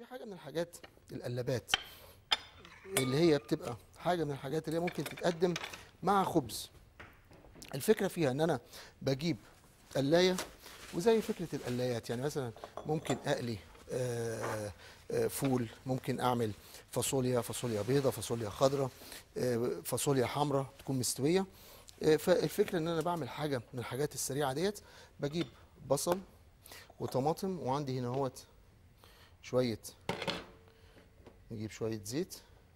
في حاجه من الحاجات القلابات اللي هي بتبقى حاجه من الحاجات اللي هي ممكن تتقدم مع خبز الفكره فيها ان انا بجيب قلايه وزي فكره القلايات يعني مثلا ممكن اقلي آه، آه، فول ممكن اعمل فاصوليا فاصوليا بيضة فاصوليا خضراء آه، فاصوليا حمراء تكون مستويه آه، فالفكره ان انا بعمل حاجه من الحاجات السريعه ديت بجيب بصل وطماطم وعندي هنا اهوت شويه نجيب شويه زيت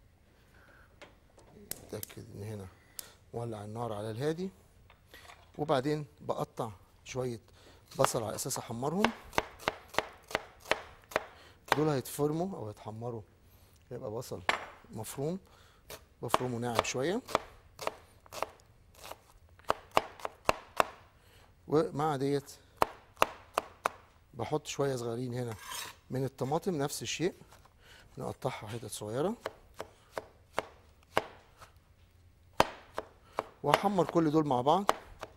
اتاكد ان هنا مولع النار على الهادي وبعدين بقطع شويه بصل على اساس احمرهم دول هيتفرموا او هيتحمروا يبقى بصل مفروم بفرمه ناعم شويه ومع ديت بحط شويه صغيرين هنا من الطماطم نفس الشيء نقطعها حتت صغيره واحمر كل دول مع بعض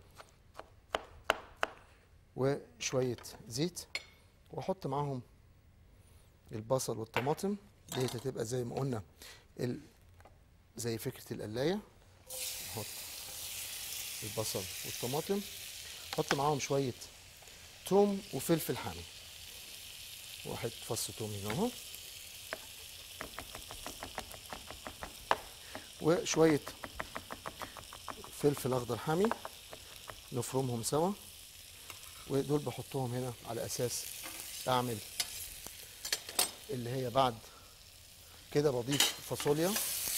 وشويه زيت واحط معاهم البصل والطماطم ديت هتبقى زي ما قلنا ال... زي فكره القلايه نحط البصل والطماطم احط معاهم شويه توم وفلفل حامي واحد فص توم هنا اهو وشويه فلفل اخضر حامي نفرمهم سوا ودول بحطهم هنا على اساس اعمل اللي هي بعد كده بضيف فاصوليا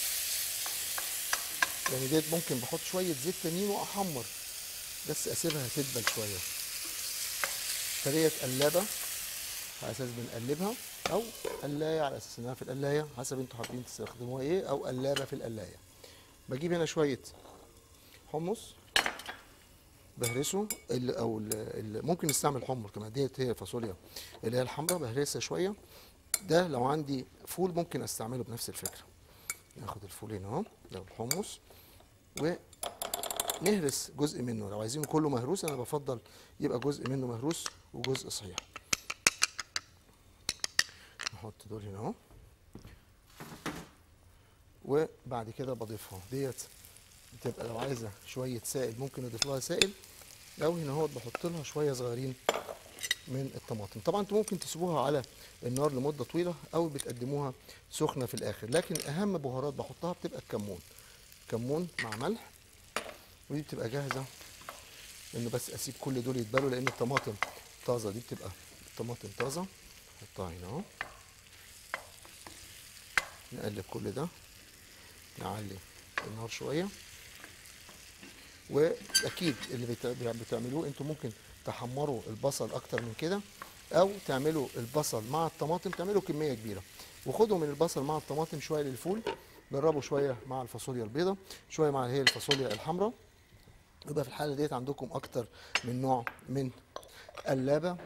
يعني ديت ممكن بحط شويه زيت تانيين واحمر بس اسيبها تدبل شويه فديت قلابه على اساس بنقلبها او قلايه على اساس انها في القلايه حسب انتوا حابين تستخدموها ايه او قلابه في القلايه بجيب هنا شويه حمص بهرسه ال- او ال- ال- ممكن نستعمل حمر كمان ديت هي الفاصوليا اللي هي الحمراء بهرسها شويه ده لو عندي فول ممكن استعمله بنفس الفكره ناخد الفول هنا اهو ده الحمص ونهرس جزء منه لو عايزينه كله مهروس انا بفضل يبقى جزء منه مهروس وجزء صحيح نحط دول هنا اهو وبعد كده بضيفها ديت بتبقى لو عايزه شويه سائل ممكن اضيف لها سائل او هنا اهوت بحط لها شويه صغيرين من الطماطم طبعا انتوا ممكن تسيبوها على النار لمده طويله او بتقدموها سخنه في الاخر لكن اهم بهارات بحطها بتبقى الكمون كمون مع ملح ودي بتبقى جاهزه انه بس اسيب كل دول يتبلوا لان الطماطم طازه دي بتبقى الطماطم طازه نحطها هنا اهو نقلب كل ده نعلي النار شويه واكيد اللي بت- بتعملوه انتوا ممكن تحمروا البصل اكتر من كده او تعملوا البصل مع الطماطم تعملوا كميه كبيره وخدوا من البصل مع الطماطم شويه للفول جربوا شويه مع الفاصوليا البيضاء شويه مع هي الفاصوليا الحمراء يبقى في الحاله ديت عندكم اكتر من نوع من قلابه